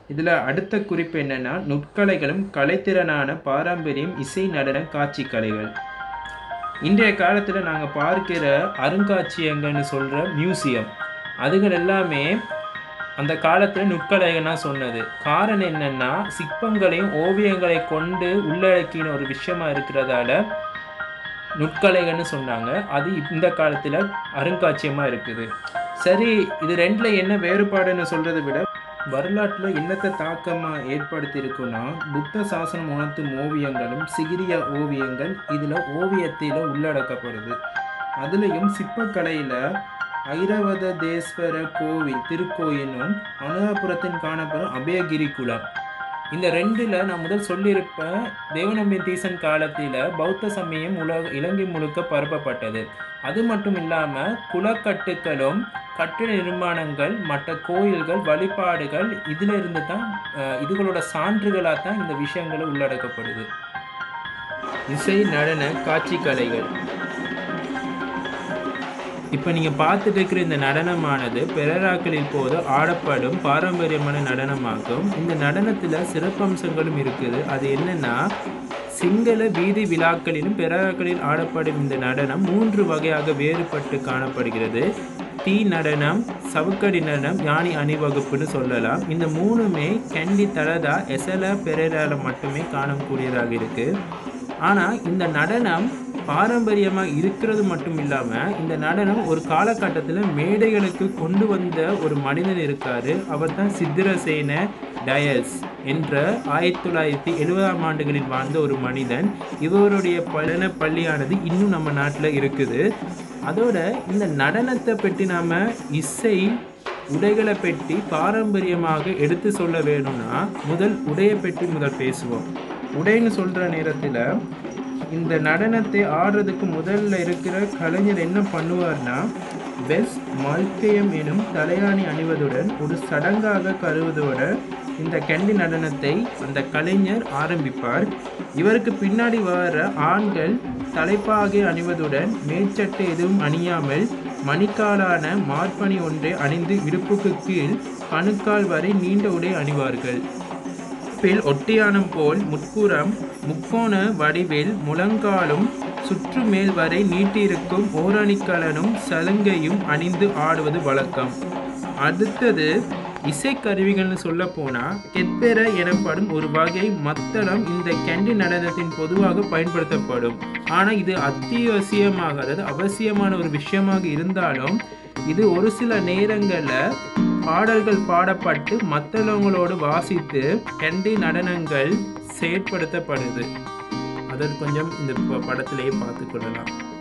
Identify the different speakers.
Speaker 1: இதில் அடுத்த குறிப்பு என்னன்னா நுட்கலைகளும் கலைத்திறனான பாரம்பரியம் இசை நடன காட்சி கலைகள் இன்றைய காலத்தில் நாங்கள் பார்க்கிற அருங்காட்சியகங்கள்னு சொல்கிற மியூசியம் அதுகள் எல்லாமே அந்த காலத்தில் நுட்கலைகள்னா சொன்னது காரணம் என்னன்னா சிற்பங்களையும் ஓவியங்களை கொண்டு உள்ளடக்கின ஒரு விஷயமா இருக்கிறதால நுட்கலைகள்னு சொன்னாங்க அது இந்த காலத்தில் அருங்காட்சியமாக இருக்குது சரி இது ரெண்டில் என்ன வேறுபாடுன்னு சொல்கிறத விட வரலாற்றில் என்னத்தை தாக்கமாக ஏற்படுத்தி இருக்குன்னா புத்த சாசனம் உணர்த்தும் ஓவியங்களும் சிகிரிய ஓவியங்கள் இதில் ஓவியத்தில் உள்ளடக்கப்படுது அதுலேயும் சிற்பக்கலையில் ஐரவத தேஸ்வர கோவில் திருக்கோயிலும் அனுராபுரத்தின் காணப்படும் அபயகிரி குளம் இந்த ரெண்டில் நான் முதல் சொல்லியிருப்பேன் தேவநம்பி தீசன் காலத்தில் பௌத்த சமயம் உலக இலங்கை முழுக்க பரப்பப்பட்டது அது மட்டும் இல்லாமல் குளக்கட்டுக்களும் கட்டிட நிர்மாணங்கள் மற்ற கோயில்கள் வழிபாடுகள் இதில் இருந்து தான் அஹ், இதுகளோட சான்றுகளாக தான் இந்த விஷயங்கள் உள்ளடக்கப்படுது இசை நடன காட்சி கலைகள் இப்போ நீங்கள் பார்த்துட்டு இருக்கிற இந்த நடனமானது பெரராக்களில் போது ஆடப்படும் பாரம்பரியமான நடனமாகும் இந்த நடனத்தில் சிறப்பம்சங்களும் இருக்குது அது என்னன்னா சிங்கள வீதி விழாக்களிலும் பெரராக்களில் ஆடப்படும் இந்த நடனம் மூன்று வகையாக வேறுபட்டு காணப்படுகிறது தீ நடனம் சவுக்கடி நடனம் யானி அணிவகுப்புன்னு சொல்லலாம் இந்த மூணுமே கண்டி தலதா எசல பெரேரால மட்டுமே காணக்கூடியதாக இருக்குது ஆனால் இந்த நடனம் பாரம்பரியமாக இருக்கிறது மட்டும் இல்லாமல் இந்த நடனம் ஒரு காலகட்டத்தில் மேடைகளுக்கு கொண்டு வந்த ஒரு மனிதன் இருக்காரு அவர் தான் சித்திரசேன டயஸ் என்ற ஆயிரத்தி தொள்ளாயிரத்தி எழுபதாம் ஆண்டுகளில் வாழ்ந்த ஒரு மனிதன் இவருடைய பலன பள்ளியானது இன்னும் நம்ம நாட்டில் இருக்குது அதோட இந்த நடனத்தை பற்றி நாம் இசை உடைகளை பற்றி பாரம்பரியமாக எடுத்து சொல்ல வேணும்னா முதல் உடையை பற்றி முதல் பேசுவோம் உடைன்னு சொல்கிற நேரத்தில் இந்த நடனத்தை ஆடுறதுக்கு முதல்ல இருக்கிற கலைஞர் என்ன பண்ணுவார்னா பெஸ்ட் மல்கயம் எனும் தலையாணி அணிவதுடன் ஒரு சடங்காக கருவதோட இந்த கண்டி நடனத்தை அந்த கலைஞர் ஆரம்பிப்பார் இவருக்கு பின்னாடி வர ஆண்கள் தலைப்பாகை அணிவதுடன் மேற்சட்டை எதுவும் அணியாமல் மணிக்காலான மார்பணி ஒன்றை அணிந்து இடுப்புக்கு கீழ் கணுக்கால் வரை நீண்ட உடை அணிவார்கள் பில் ஒட்டியானம் போல் முட்புறம் முக்கோண வடிவில் முழங்காலும் சுற்று மேல் வரை நீட்டிருக்கும் ஓரணிக்கலனும் சலங்கையும் அணிந்து ஆடுவது வழக்கம் அடுத்தது இசைக்கருவிகள்னு சொல்ல போனால் கெத்பெர எனப்படும் ஒரு வகை மத்தளம் இந்த கெண்டி நடனத்தின் பொதுவாக பயன்படுத்தப்படும் ஆனால் இது அத்தியாவசியமாக அதாவது அவசியமான ஒரு விஷயமாக இருந்தாலும் இது ஒரு சில நேரங்களில் பாடல்கள் பாடப்பட்டு மத்தளங்களோடு வாசித்து கெண்டி நடனங்கள் செயற்படுத்தப்படுது அதை கொஞ்சம் இந்த ப- படத்திலேயே பார்த்து கொள்ளலாம்